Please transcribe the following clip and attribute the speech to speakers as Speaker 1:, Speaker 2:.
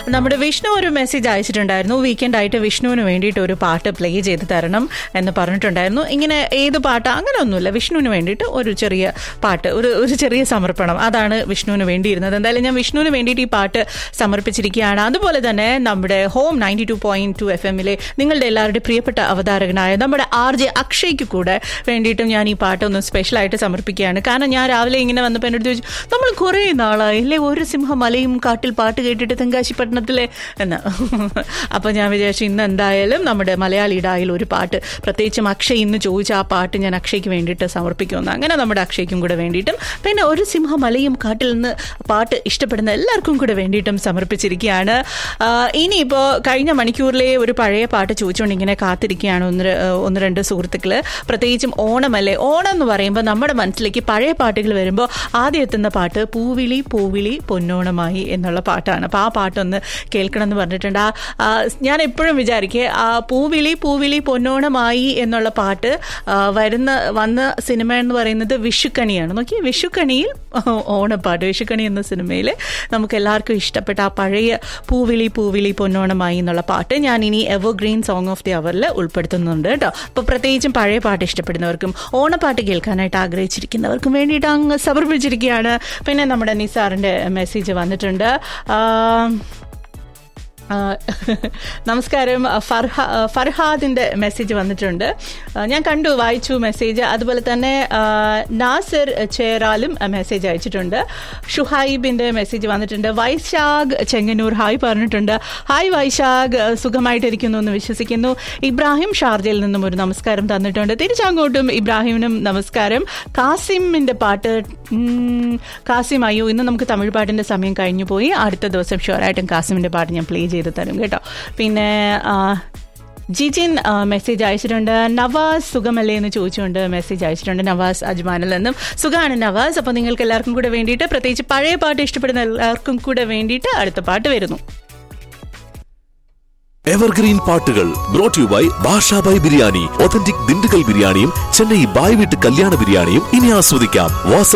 Speaker 1: നമ്മുടെ വിഷ്ണു ഒരു message അയച്ചിട്ടുണ്ടായിരുന്നു weekend ആയിട്ട് വിഷ്ണുവിന് വേണ്ടിയിട്ട് ഒരു പാട്ട് പ്ലേ ചെയ്ത് തരണം എന്ന് പറഞ്ഞിട്ടുണ്ടായിരുന്നു ഇങ്ങനെ ഏത് പാട്ട് അങ്ങനെ ഒന്നുമില്ല വിഷ്ണുവിന് വേണ്ടിയിട്ട് ഒരു ചെറിയ പാട്ട് ഒരു ഒരു ചെറിയ സമർപ്പണം അതാണ് വിഷ്ണുവിന് വേണ്ടിയിരുന്നത് എന്തായാലും ഞാൻ വിഷ്ണുവിന് വേണ്ടിയിട്ട് ഈ പാട്ട് സമർപ്പിച്ചിരിക്കുകയാണ് അതുപോലെ തന്നെ നമ്മുടെ home ninety two point two F എമ്മിലെ നിങ്ങളുടെ എല്ലാവരുടെയും പ്രിയപ്പെട്ട അവതാരകനായ നമ്മുടെ ആർ ജെ അക്ഷയ്ക്ക് കൂടെ വേണ്ടിയിട്ടും ഞാൻ ഈ പാട്ട് ഒന്ന് സ്പെഷ്യലായിട്ട് സമർപ്പിക്കുകയാണ് കാരണം ഞാൻ രാവിലെ ഇങ്ങനെ വന്നപ്പോൾ എന്നോട് ചോദിച്ചു നമ്മൾ കുറേ നാളായി അല്ലേ ഒരു സിംഹം മലയും കാട്ടിൽ പാട്ട് കേട്ടിട്ട് തെങ്കാശിപ്പട്ടണത്തിലെ എന്ന് അപ്പോൾ ഞാൻ വിചാരിച്ചു ഇന്ന് എന്തായാലും നമ്മുടെ മലയാളിയുടെ ആയിൽ ഒരു പാട്ട് പ്രത്യേകിച്ചും അക്ഷയ് ഇന്ന് ചോദിച്ച ആ പാട്ട് ഞാൻ അക്ഷയ്ക്ക് വേണ്ടിയിട്ട് സമർപ്പിക്കുമെന്ന് അങ്ങനെ നമ്മുടെ അക്ഷയ്ക്കും കൂടെ വേണ്ടിയിട്ടും പിന്നെ ഒരു സിംഹം മലയും കാട്ടിൽ നിന്ന് പാട്ട് ഇഷ്ടപ്പെടുന്ന എല്ലാവർക്കും കൂടെ വേണ്ടിയിട്ടും സമർപ്പിച്ചിരിക്കുകയാണ് ആ, ഇനിയിപ്പോൾ കഴിഞ്ഞ മണിക്കൂറിലെ ഒരു പഴയ പാട്ട് ചോദിച്ചുകൊണ്ട് ഇങ്ങനെ കാത്തിരിക്കുകയാണ് ഒന്ന് ര- ഒന്ന് രണ്ട് സുഹൃത്തുക്കൾ പ്രത്യേകിച്ചും ഓണമല്ലേ ഓണം എന്ന് പറയുമ്പോൾ നമ്മുടെ മനസ്സിലേക്ക് പഴയ പാട്ടുകൾ വരുമ്പോൾ ആദ്യം എത്തുന്ന പാട്ട് പൂവിളി പൂവിളി പൊന്നോണമായി എന്നുള്ള പാട്ടാണ് അപ്പോൾ ആ പാട്ടൊന്ന് കേൾക്കണം എന്ന് പറഞ്ഞിട്ടുണ്ട് ആ ആ, ഞാൻ എപ്പോഴും വിചാരിക്കുക ആ പൂവിളി പൂവിളി പൊന്നോണമായി എന്നുള്ള പാട്ട് ആ, വരുന്ന വന്ന സിനിമ എന്ന് പറയുന്നത് വിഷുക്കണിയാണ് നോക്കി വിഷുക്കണിയിൽ ഓണപ്പാട്ട് വിഷുക്കണി എന്ന സിനിമയിൽ നമുക്ക് എല്ലാവർക്കും ഇഷ്ടപ്പെട്ട ആ പഴയ പൂവിളി പൂവിളി പൊന്നോണമായി എന്നുള്ള പാട്ട് ഞാൻ ഇനി evergreen song of the അവറിൽ ഉൾപ്പെടുത്തുന്നുണ്ട് കേട്ടോ അപ്പോൾ പ്രത്യേകിച്ചും പഴയ പാട്ട് ഇഷ്ടപ്പെടുന്നവർക്കും ഓണപ്പാട്ട് കേൾക്കാനായിട്ട് ആഗ്രഹിച്ചിരിക്കുന്നവർക്കും വേണ്ടിയിട്ട് അങ്ങ് സമർപ്പിച്ചിരിക്കുകയാണ് പിന്നെ നമ്മുടെ നിസാറിൻ്റെ മെസ്സേജ് വന്നിട്ടുണ്ട് ആ, ആ, നമസ്കാരം ഫർഹ ഫർഹാദിൻ്റെ മെസ്സേജ് വന്നിട്ടുണ്ട് ആ, ഞാൻ കണ്ടു വായിച്ചു മെസ്സേജ് അതുപോലെ തന്നെ ആ, നാസിർ ചേറാലും മെസ്സേജ് അയച്ചിട്ടുണ്ട് ഷുഹൈബിൻ്റെ മെസ്സേജ് വന്നിട്ടുണ്ട് വൈശാഖ് ചെങ്ങന്നൂർ ഹായ് പറഞ്ഞിട്ടുണ്ട് ഹായ് വൈശാഖ് സുഖമായിട്ടിരിക്കുന്നു എന്ന് വിശ്വസിക്കുന്നു ഇബ്രാഹിം ഷാർജയിൽ നിന്നും ഒരു നമസ്കാരം തന്നിട്ടുണ്ട് തിരിച്ചങ്ങോട്ടും ഇബ്രാഹിമിനും നമസ്കാരം കാസിമിൻ്റെ പാട്ട് ഉം, കാസിം അയ്യോ ഇന്ന് നമുക്ക് തമിഴ് പാട്ടിൻ്റെ സമയം കഴിഞ്ഞു പോയി അടുത്ത ദിവസം ഷുവറായിട്ടും കാസിമിൻ്റെ പാട്ട് ഞാൻ പ്ലേ ചെയ്ത് തരും കേട്ടോ പിന്നെ ആ, ജിജിൻ ആ, മെസ്സേജ് അയച്ചിട്ടുണ്ട് നവാസ് സുഖമല്ലേ എന്ന് ചോദിച്ചുകൊണ്ട് മെസ്സേജ് അയച്ചിട്ടുണ്ട് നവാസ് അജ്മാനിൽ നിന്നും സുഖമാണ് നവാസ് അപ്പോൾ നിങ്ങൾക്ക് എല്ലാവർക്കും കൂടെ വേണ്ടിയിട്ട് പ്രത്യേകിച്ച് പഴയ പാട്ട് ഇഷ്ടപ്പെടുന്ന എല്ലാവർക്കും കൂടെ വേണ്ടിയിട്ട് അടുത്ത പാട്ട് വരുന്നു
Speaker 2: എവർഗ്രീൻ പാട്ടുകൾ brought you by Basha Bhai biryani authentic Dindigul ബിരിയാണിയും ചെന്നൈ ബായ് വീട്ട് കല്യാണ ബിരിയാണിയും ഇനി ആസ്വദിക്കാം വാസൽ